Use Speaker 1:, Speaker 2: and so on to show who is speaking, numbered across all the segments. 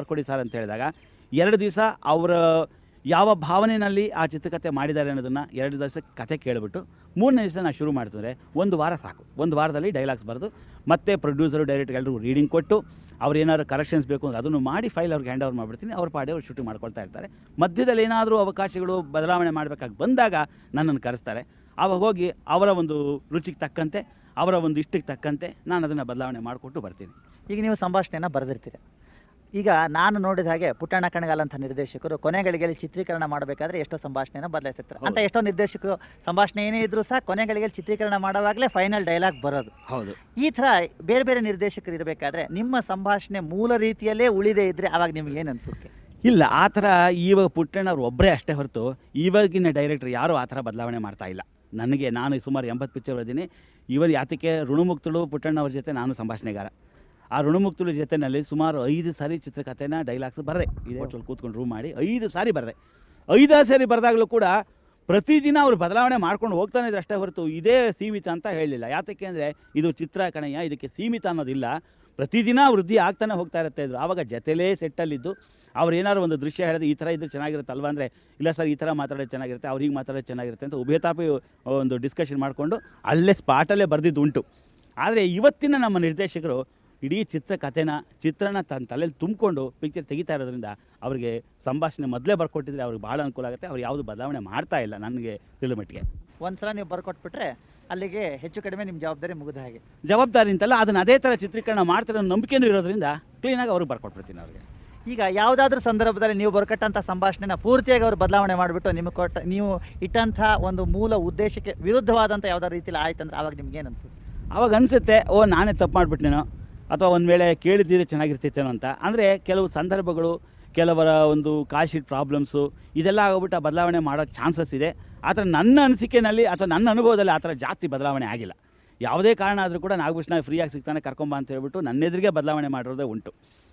Speaker 1: ಬರ್ಕೊಡಿ sir ಅಂತ ಹೇಳಿದಾಗ ಎರಡು ದಿವಸ ಅವರ ಯಾವ ಭಾವನೆಯಲ್ಲಿ ಆ ಚಿತ್ರಕಥೆ ಮಾಡಿದ್ದಾರೆ ಅನ್ನೋದನ್ನು ಎರಡು ದಿವಸ ಕತೆ ಕೇಳಿಬಿಟ್ಟು ಮೂರನೇ ದಿವಸ ನಾನು ಶುರು ಮಾಡ್ತಿದ್ರೆ ಒಂದು ವಾರ ಸಾಕು ಒಂದು ವಾರದಲ್ಲಿ ಡೈಲಾಗ್ಸ್ ಬರೆದು ಮತ್ತೆ ಪ್ರೊಡ್ಯೂಸರು ಡೈರೆಕ್ಟರ್ ಎಲ್ಲರಿಗೂ ರೀಡಿಂಗ್ ಕೊಟ್ಟು ಅವ್ರು ಏನಾದ್ರು ಕರೆಕ್ಷನ್ಸ್ ಬೇಕು ಅಂದ್ರೆ ಅದನ್ನು ಮಾಡಿ ಫೈಲ್ ಅವ್ರಿಗೆ ಹ್ಯಾಂಡ್ ಓವರ್ ಮಾಡಿಬಿಡ್ತೀನಿ ಅವ್ರ ಪಾಡಿ ಅವ್ರು ಶೂಟಿಂಗ್ ಮಾಡ್ಕೊಳ್ತಾ ಇರ್ತಾರೆ ಮಧ್ಯದಲ್ಲಿ ಏನಾದರೂ ಅವಕಾಶಗಳು ಬದಲಾವಣೆ ಮಾಡಬೇಕಾಗಿ ಬಂದಾಗ ನನ್ನನ್ನು ಕರೆಸ್ತಾರೆ ಆವಾಗ ಹೋಗಿ ಅವರ ಒಂದು ರುಚಿಗೆ ತಕ್ಕಂತೆ ಅವರ ಒಂದು ಇಷ್ಟಕ್ಕೆ ತಕ್ಕಂತೆ ನಾನು ಅದನ್ನು ಬದಲಾವಣೆ ಮಾಡಿಕೊಟ್ಟು ಬರ್ತೀನಿ
Speaker 2: ಈಗ ನೀವು ಸಂಭಾಷಣೆಯನ್ನು ಬರೆದಿರ್ತೀರಿ ಈಗ ನಾನು ನೋಡಿದ ಹಾಗೆ ಪುಟ್ಟಣ್ಣ ಕಣಗಾಲ್ ಅಂತ ನಿರ್ದೇಶಕರು ಕೊನೆಗಳಿಗೆಯಲ್ಲಿ ಚಿತ್ರೀಕರಣ ಮಾಡಬೇಕಾದ್ರೆ ಎಷ್ಟೋ ಸಂಭಾಷಣೆಯನ್ನು ಬದಲಾಯಿಸ್ತಾರೆ ಅಂತ ಎಷ್ಟೋ ನಿರ್ದೇಶಕರು ಸಂಭಾಷಣೆ ಏನೇ ಇದ್ರೂ ಸಹ ಕೊನೆಗಳಿಗೆಯಲ್ಲಿ ಚಿತ್ರೀಕರಣ ಮಾಡುವಾಗಲೇ ಫೈನಲ್ ಡೈಲಾಗ್ ಬರೋದು
Speaker 1: ಹೌದು
Speaker 2: ಈ ಥರ ಬೇರೆ ಬೇರೆ ನಿರ್ದೇಶಕರು ಇರಬೇಕಾದ್ರೆ ನಿಮ್ಮ ಸಂಭಾಷಣೆ ಮೂಲ ರೀತಿಯಲ್ಲೇ ಉಳಿದೇ ಇದ್ರೆ ಅವಾಗ ನಿಮ್ಗೆ ಏನು ಅನಿಸುತ್ತೆ
Speaker 1: ಇಲ್ಲ ಆ ಥರ ಇವಾಗ ಪುಟ್ಟಣ್ಣವ್ರು ಒಬ್ಬರೇ ಅಷ್ಟೇ ಹೊರತು ಇವಾಗಿನ ಡೈರೆಕ್ಟರ್ ಯಾರೂ ಆ ಥರ ಬದಲಾವಣೆ ಮಾಡ್ತಾ ಇಲ್ಲ ನನಗೆ ನಾನು ಸುಮಾರು ಎಂಬತ್ತು ಪಿಕ್ಚರ್ ಬರ್ತೀನಿ ಇವನ್ ಯಾತಕ್ಕೆ ಋಣಮುಕ್ತಳು ಪುಟ್ಟಣ್ಣವ್ರ ಜೊತೆ ನಾನು ಸಂಭಾಷಣೆಗಾರ ಆ ಋಣಮುಕ್ತಳು ಜೊತೆನಲ್ಲಿ ಸುಮಾರು ಐದು ಸಾರಿ ಚಿತ್ರಕಥೆನ ಡೈಲಾಗ್ಸ್ ಬರದೆ ಇದೇ ಹೋಟೆಲ್ ಕೂತ್ಕೊಂಡು ರೂಮ್ ಮಾಡಿ ಐದು ಸಾರಿ ಬರದೆ ಐದಾರು ಸಾರಿ ಬರೆದಾಗಲೂ ಕೂಡ ಪ್ರತಿದಿನ ಅವ್ರು ಬದಲಾವಣೆ ಮಾಡ್ಕೊಂಡು ಹೋಗ್ತಾನೆ ಇದ್ರೆ ಅಷ್ಟೇ ಹೊರತು ಇದೇ ಸೀಮಿತ ಅಂತ ಹೇಳಲಿಲ್ಲ ಯಾತಕ್ಕೆ ಅಂದರೆ ಇದು ಚಿತ್ರ ಕಣಯ್ಯ ಇದಕ್ಕೆ ಸೀಮಿತ ಅನ್ನೋದಿಲ್ಲ ಪ್ರತಿದಿನ ವೃದ್ಧಿ ಆಗ್ತಾನೆ ಹೋಗ್ತಾ ಇರುತ್ತೆ ಇದ್ರು ಆವಾಗ ಜೊತೆಲೇ ಸೆಟ್ಟಲ್ಲಿದ್ದು ಅವ್ರು ಏನಾದ್ರು ಒಂದು ದೃಶ್ಯ ಹೇಳಿದ್ರೆ ಈ ಥರ ಇದ್ರೆ ಚೆನ್ನಾಗಿರುತ್ತೆ ಅಲ್ವಾ ಅಂದರೆ ಇಲ್ಲ ಸರ್ ಈ ಥರ ಮಾತಾಡೋದು ಚೆನ್ನಾಗಿರುತ್ತೆ ಅವ್ರಿಗೆ ಮಾತಾಡೋದು ಚೆನ್ನಾಗಿರುತ್ತೆ ಅಂತ ಉಭಯತಾಪಿ ಒಂದು ಡಿಸ್ಕಷನ್ ಮಾಡಿಕೊಂಡು ಅಲ್ಲೇ ಸ್ಪಾಟಲ್ಲೇ ಬರೆದಿದ್ದು ಉಂಟು ಆದರೆ ಇವತ್ತಿನ ನಮ್ಮ ನಿರ್ದೇಶಕರು ಇಡೀ ಚಿತ್ರಕಥೆನ ಚಿತ್ರನ ತನ್ನ ತಲೆಯಲ್ಲಿ ತುಂಬಿಕೊಂಡು ಪಿಕ್ಚರ್ ತೆಗಿತಾ ಇರೋದ್ರಿಂದ ಅವರಿಗೆ ಸಂಭಾಷಣೆ ಮೊದಲೇ ಬರ್ಕೊಟ್ಟಿದ್ರೆ ಅವ್ರಿಗೆ ಭಾಳ ಅನುಕೂಲ ಆಗುತ್ತೆ ಅವ್ರು ಯಾವುದು ಬದಲಾವಣೆ ಮಾಡ್ತಾ ಇಲ್ಲ ನನಗೆ ತಿಳಿದ ಮಟ್ಟಿಗೆ
Speaker 2: ಒಂದ್ಸಲ ನೀವು ಬರ್ಕೊಟ್ಬಿಟ್ರೆ ಅಲ್ಲಿಗೆ ಹೆಚ್ಚು ಕಡಿಮೆ ನಿಮ್ಮ ಜವಾಬ್ದಾರಿ ಮುಗಿದ ಹಾಗೆ
Speaker 1: ಜವಾಬ್ದಾರಿ ಅಂತಲ್ಲ ಅದನ್ನು ಅದೇ ಥರ ಚಿತ್ರೀಕರಣ ಮಾಡ್ತಿರೋ ನಂಬಿಕೆನೂ ಇರೋದ್ರಿಂದ ಕ್ಲೀನಾಗಿ ಅವ್ರಿಗೆ ಬರ್ಕೊಟ್ಬಿಡ್ತೀನಿ ಅವ್ರಿಗೆ
Speaker 2: ಈಗ ಯಾವುದಾದ್ರೂ ಸಂದರ್ಭದಲ್ಲಿ ನೀವು ಬರ್ಕೊಟ್ಟಂಥ ಸಂಭಾಷಣೆನ ಪೂರ್ತಿಯಾಗಿ ಅವರು ಬದಲಾವಣೆ ಮಾಡಿಬಿಟ್ಟು ನಿಮಗೆ ಕೊಟ್ಟ ನೀವು ಇಟ್ಟಂಥ ಒಂದು ಮೂಲ ಉದ್ದೇಶಕ್ಕೆ ವಿರುದ್ಧವಾದಂಥ ಯಾವ್ದಾದ್ರು ರೀತಿಯಲ್ಲಿ ಆಯ್ತಂದ್ರೆ ಅವಾಗ ನಿಮ್ಗೆ ಏನು ಅನ್ಸುತ್ತೆ
Speaker 1: ಅವಾಗ ಅನಿಸುತ್ತೆ ಓ ನಾನೇ ತಪ್ಪು ಮಾಡಿಬಿಟ್ನೇನೋ ಅಥವಾ ಒಂದು ವೇಳೆ ಕೇಳಿದ್ದೀರಿ ಚೆನ್ನಾಗಿರ್ತಿತ್ತೇನೋ ಅಂತ ಅಂದರೆ ಕೆಲವು ಸಂದರ್ಭಗಳು ಕೆಲವರ ಒಂದು ಕಾಲ್ ಶೀಟ್ ಪ್ರಾಬ್ಲಮ್ಸು ಇದೆಲ್ಲ ಆಗೋಗ್ಬಿಟ್ಟು ಆ ಬದಲಾವಣೆ ಮಾಡೋ ಚಾನ್ಸಸ್ ಇದೆ ಆದರೆ ನನ್ನ ಅನಿಸಿಕೆನಲ್ಲಿ ಅಥವಾ ನನ್ನ ಅನುಭವದಲ್ಲಿ ಆ ಥರ ಜಾಸ್ತಿ ಬದಲಾವಣೆ ಆಗಿಲ್ಲ ಯಾವುದೇ ಕಾರಣ ಆದರೂ ಕೂಡ ನಾಗಭೂಷಣ ಫ್ರೀಯಾಗಿ ಸಿಗ್ತಾನೆ ಕರ್ಕೊಂಬ ಅಂತ ಹೇಳ್ಬಿಟ್ಟು ನನ್ನ ಎದುರಿಗೆ ಬದಲಾವಣೆ ಮಾಡಿರೋದೇ ಉಂಟು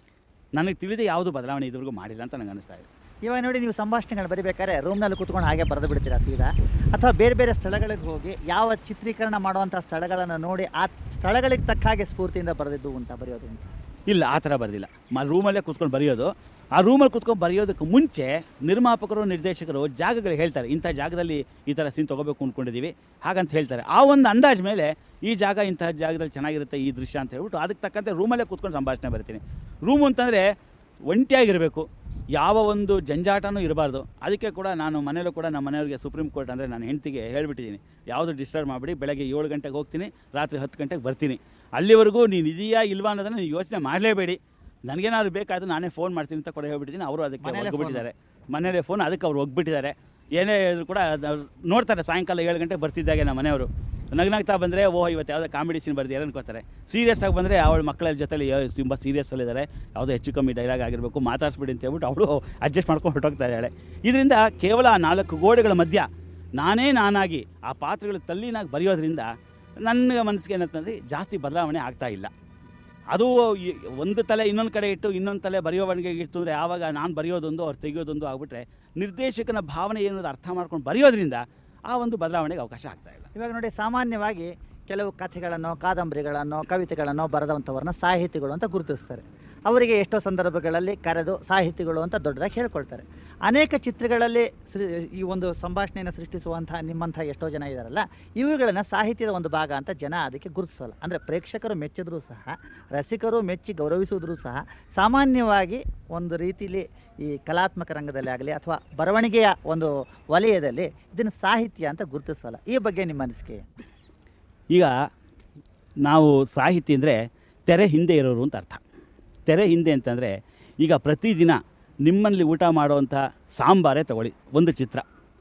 Speaker 1: ನನಗೆ ತಿಳಿದೇ ಯಾವುದು ಬದಲಾವಣೆ ಇದುವರೆಗೂ ಮಾಡಿಲ್ಲ ಅಂತ ನನಗೆ ಅನಿಸ್ತಾ ಇದೆ
Speaker 2: ಇವಾಗ ನೋಡಿ ನೀವು ಸಂಭಾಷಣೆಗಳು ಬರಿಬೇಕಾದ್ರೆ ರೂಮ್ನಲ್ಲಿ ಕೂತ್ಕೊಂಡು ಹಾಗೆ ಬರೆದು ಬಿಡ್ತೀರಾ ಸೀದಾ ಅಥವಾ ಬೇರೆ ಬೇರೆ ಸ್ಥಳಗಳಿಗೆ ಹೋಗಿ ಯಾವ ಚಿತ್ರೀಕರಣ ಮಾಡುವಂಥ ಸ್ಥಳಗಳನ್ನು ನೋಡಿ ಆ ಸ್ಥಳಗಳಿಗೆ ತಕ್ಕ ಹಾಗೆ ಸ್ಫೂರ್ತಿಯಿಂದ ಬರೆದಿದ್ದು ಅಂತ ಬರೆಯೋದು ಅಂತ
Speaker 1: ಇಲ್ಲ ಆ ಥರ ಬರೆದಿಲ್ಲ ಮ ರೂಮಲ್ಲೇ ಕೂತ್ಕೊಂಡು ಬರೆಯೋದು ಆ ರೂಮಲ್ಲಿ ಕೂತ್ಕೊಂಡು ಬರೆಯೋದಕ್ಕೆ ಮುಂಚೆ ನಿರ್ಮಾಪಕರು ನಿರ್ದೇಶಕರು ಜಾಗಗಳು ಹೇಳ್ತಾರೆ ಇಂಥ ಜಾಗದಲ್ಲಿ ಈ ಥರ ಸೀನ್ ತೊಗೋಬೇಕು ಅಂದ್ಕೊಂಡಿದ್ದೀವಿ ಹಾಗಂತ ಹೇಳ್ತಾರೆ ಆ ಒಂದು ಅಂದಾಜು ಮೇಲೆ ಈ ಜಾಗ ಇಂಥ ಜಾಗದಲ್ಲಿ ಚೆನ್ನಾಗಿರುತ್ತೆ ಈ ದೃಶ್ಯ ಅಂತ ಹೇಳ್ಬಿಟ್ಟು ಅದಕ್ಕೆ ತಕ್ಕಂತೆ ರೂಮಲ್ಲೇ ಕೂತ್ಕೊಂಡು ಸಂಭಾಷಣೆ ಬರ್ತೀನಿ ರೂಮು ಅಂತಂದರೆ ಒಂಟಿಯಾಗಿರಬೇಕು ಯಾವ ಒಂದು ಜಂಜಾಟನೂ ಇರಬಾರ್ದು ಅದಕ್ಕೆ ಕೂಡ ನಾನು ಮನೇಲೂ ಕೂಡ ನಮ್ಮ ಮನೆಯವ್ರಿಗೆ ಸುಪ್ರೀಂ ಕೋರ್ಟ್ ಅಂದರೆ ನಾನು ಹೆಂಡ್ತಿಗೆ ಹೇಳ್ಬಿಟ್ಟಿದ್ದೀನಿ ಯಾವುದು ಡಿಸ್ಟರ್ಬ್ ಮಾಡಿಬಿಡಿ ಬೆಳಗ್ಗೆ ಏಳು ಗಂಟೆಗೆ ಹೋಗ್ತೀನಿ ರಾತ್ರಿ ಹತ್ತು ಗಂಟೆಗೆ ಬರ್ತೀನಿ ಅಲ್ಲಿವರೆಗೂ ನೀನು ಇದೆಯಾ ಇಲ್ವಾ ಅನ್ನೋದನ್ನು ನೀವು ಯೋಚನೆ ಮಾಡಲೇಬೇಡಿ ನನಗೇನಾದ್ರು ಬೇಕಾದ್ರೆ ನಾನೇ ಫೋನ್ ಮಾಡ್ತೀನಿ ಅಂತ ಕೂಡ ಹೇಳ್ಬಿಟ್ಟಿದ್ದೀನಿ ಅವರು ಅದಕ್ಕೆ
Speaker 2: ಮನೇಲೇ
Speaker 1: ಒಗ್ಬಿಟ್ಟಿದ್ದಾರೆ ಮನೇಲೆ ಫೋನ್ ಅದಕ್ಕೆ ಅವ್ರು ಒಗ್ಬಿಟ್ಟಿದ್ದಾರೆ ಏನೇ ಹೇಳಿದ್ರು ಕೂಡ ಅದ್ ಅವ್ರು ನೋಡ್ತಾರೆ ಸಾಯಂಕಾಲ ಏಳು ಗಂಟೆಗೆ ಬರ್ತಿದ್ದಾಗೆ ನಮ್ಮ ಮನೆಯವರು ನಗ್ನಾಗ್ತಾ ಬಂದರೆ ಓ ಇವತ್ತು ಯಾವುದೋ ಕಾಮಿಡಿ ಸೀನ್ ಬರ್ದಿದ್ದಾರೆ ಅನ್ಕೋತಾರೆ ಸೀರಿಯಸ್ ಆಗಿ ಬಂದರೆ ಅವಳ ಮಕ್ಕಳ ಜೊತೆಲಿ ತುಂಬ ಸೀರಿಯಸ್ಸಲ್ಲಿದ್ದಾರೆ ಯಾವುದೋ ಹೆಚ್ಚು ಕಮ್ಮಿ ಡೈಲಾಗ್ ಆಗಿರಬೇಕು ಮಾತಾಡಿಸ್ಬಿಡಿ ಅಂತ ಹೇಳ್ಬಿಟ್ಟು ಅವಳು ಅಡ್ಜಸ್ಟ್ ಮಾಡ್ಕೊಂಡು ಹೊರಟೋಗ್ತಾ ಇದ್ದಾಳೆ ಇದರಿಂದ ಕೇವಲ ಆ ನಾಲ್ಕು ಗೋಡೆಗಳ ಮಧ್ಯ ನಾನೇ ನಾನಾಗಿ ಆ ಪಾತ್ರಗಳು ತಲ್ಲಿನಾಗಿ ಬರೆಯೋದ್ರಿಂದ ನನ್ನ ಮನಸ್ಸಿಗೆ ಏನಂತಂದರೆ ಜಾಸ್ತಿ ಬದಲಾವಣೆ ಆಗ್ತಾ ಇಲ್ಲ ಅದು ಈ- ಒಂದು ತಲೆ ಇನ್ನೊಂದು ಕಡೆ ಇಟ್ಟು ಇನ್ನೊಂದು ತಲೆ ಬರೆಯೋವಣಿಗೆ ಇಟ್ಟು ಅಂದರೆ ಆವಾಗ ನಾನು ಬರೆಯೋದೊಂದು ಅವ್ರು ತೆಗೆಯೋದೊಂದು ಆಗ್ಬಿಟ್ರೆ ನಿರ್ದೇಶಕನ ಭಾವನೆ ಏನೋದು ಅರ್ಥ ಮಾಡ್ಕೊಂಡು ಬರೆಯೋದ್ರಿಂದ ಆ ಒಂದು ಬದಲಾವಣೆಗೆ ಅವಕಾಶ ಆಗ್ತಾ ಇಲ್ಲ
Speaker 2: ಇವಾಗ ನೋಡಿ ಸಾಮಾನ್ಯವಾಗಿ ಕೆಲವು ಕಥೆಗಳನ್ನು ಕಾದಂಬರಿಗಳನ್ನು ಕವಿತೆಗಳನ್ನು ಬರೆದಂಥವ್ರನ್ನ ಸಾಹಿತಿಗಳು ಅಂತ ಗುರುತಿಸ್ತಾರೆ ಅವರಿಗೆ ಎಷ್ಟೋ ಸಂದರ್ಭಗಳಲ್ಲಿ ಕರೆದು ಸಾಹಿತಿಗಳು ಅಂತ ದೊಡ್ಡದಾಗಿ ಹೇಳ್ಕೊಳ್ತಾರೆ ಅನೇಕ ಚಿತ್ರಗಳಲ್ಲಿ ಸೃ ಈ ಒಂದು ಸಂಭಾಷಣೆಯನ್ನು ಸೃಷ್ಟಿಸುವಂಥ ನಿಮ್ಮಂಥ ಎಷ್ಟೋ ಜನ ಇದ್ದಾರಲ್ಲ ಇವುಗಳನ್ನು ಸಾಹಿತ್ಯದ ಒಂದು ಭಾಗ ಅಂತ ಜನ ಅದಕ್ಕೆ ಗುರುತಿಸಲ್ಲ ಅಂದರೆ ಪ್ರೇಕ್ಷಕರು ಮೆಚ್ಚಿದ್ರೂ ಸಹ ರಸಿಕರು ಮೆಚ್ಚಿ ಗೌರವಿಸಿದ್ರೂ ಸಹ ಸಾಮಾನ್ಯವಾಗಿ ಒಂದು ರೀತಿಲಿ ಈ ಕಲಾತ್ಮಕ ರಂಗದಲ್ಲಿ ಆಗಲಿ ಅಥವಾ ಬರವಣಿಗೆಯ ಒಂದು ವಲಯದಲ್ಲಿ ಇದನ್ನು ಸಾಹಿತ್ಯ ಅಂತ ಗುರುತಿಸಲ್ಲ ಈ ಬಗ್ಗೆ ನಿಮ್ಮ ಅನಿಸಿಕೆ
Speaker 1: ಈಗ ನಾವು ಸಾಹಿತಿ ಅಂದರೆ ತೆರೆ ಹಿಂದೆ ಇರೋರು ಅಂತ ಅರ್ಥ ತೆರೆ ಹಿಂದೆ ಅಂತಂದರೆ ಈಗ ಪ್ರತಿದಿನ ನಿಮ್ಮಲ್ಲಿ ಊಟ ಮಾಡುವಂಥ ಸಾಂಬಾರೇ ತಗೊಳ್ಳಿ ಒಂದು ಚಿತ್ರ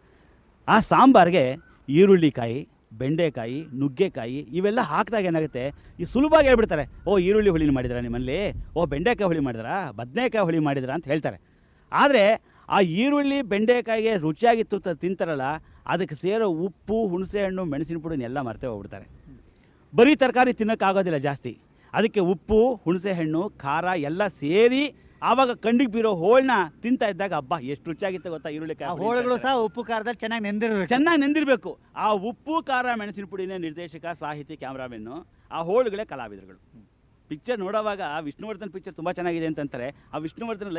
Speaker 1: ಆ ಸಾಂಬಾರಿಗೆ ಈರುಳ್ಳಿಕಾಯಿ ಬೆಂಡೆಕಾಯಿ ನುಗ್ಗೆಕಾಯಿ ಇವೆಲ್ಲ ಹಾಕಿದಾಗ ಏನಾಗುತ್ತೆ ಈ ಸುಲಭವಾಗಿ ಹೇಳ್ಬಿಡ್ತಾರೆ ಓ ಈರುಳ್ಳಿ ಹುಳಿ ಮಾಡಿದ್ರಾ ನಿಮ್ಮಲ್ಲಿ ಓ ಬೆಂಡೆಕಾಯಿ ಹುಳಿ ಮಾಡಿದ್ರಾ ಬದನೆಕಾಯಿ ಹುಳಿ ಮಾಡಿದ್ರಾ ಅಂತ ಹೇಳ್ತಾರೆ ಆದರೆ ಆ ಈರುಳ್ಳಿ ಬೆಂಡೆಕಾಯಿಗೆ ರುಚಿಯಾಗಿತ್ತು ಅಂತ ತಿಂತಾರಲ್ಲ ಅದಕ್ಕೆ ಸೇರೋ ಉಪ್ಪು ಹುಣಸೆ ಹಣ್ಣು ಮೆಣಸಿನ ಪುಡಿನೆಲ್ಲ ಮರ್ತೇ ಹೋಗ್ಬಿಡ್ತಾರೆ ಬರೀ ತರಕಾರಿ ತಿನ್ನೋಕ್ಕಾಗೋದಿಲ್ಲ ಜಾಸ್ತಿ ಅದಕ್ಕೆ ಉಪ್ಪು ಹುಣಸೆ ಹಣ್ಣು ಖಾರ ಎಲ್ಲ ಸೇರಿ ಆವಾಗ ಕಣ್ಣಿಗೆ ಬೀರೋ ಹೋಳನ್ನ ತಿಂತಾ ಇದ್ದಾಗ ಹಬ್ಬ ಎಷ್ಟು ರುಚಿಯಾಗಿತ್ತು ಗೊತ್ತಾ ಈರುಳ್ಳಿ
Speaker 2: ಆ ಹೋಳುಗಳು ಸಹ ಉಪ್ಪು ಖಾರದಲ್ಲಿ ಚೆನ್ನಾಗಿ ನೆಂದಿರಬೇಕು
Speaker 1: ಚೆನ್ನಾಗಿ ನೆಂದಿರಬೇಕು ಆ ಉಪ್ಪು ಖಾರ ಮೆಣಸಿನ ಪುಡಿನೇ ನಿರ್ದೇಶಕ ಸಾಹಿತಿ ಕ್ಯಾಮ್ರಾಮೆನ್ನು ಆ ಹೋಳುಗಳೇ ಕಲಾವಿದರುಗಳು ಪಿಕ್ಚರ್ ನೋಡೋವಾಗ ವಿಷ್ಣುವರ್ಧನ್ ಪಿಕ್ಚರ್ ತುಂಬ ಚೆನ್ನಾಗಿದೆ ಅಂತಂತಾರೆ ಆ ವಿಷ್ಣುವರ್ಧನ್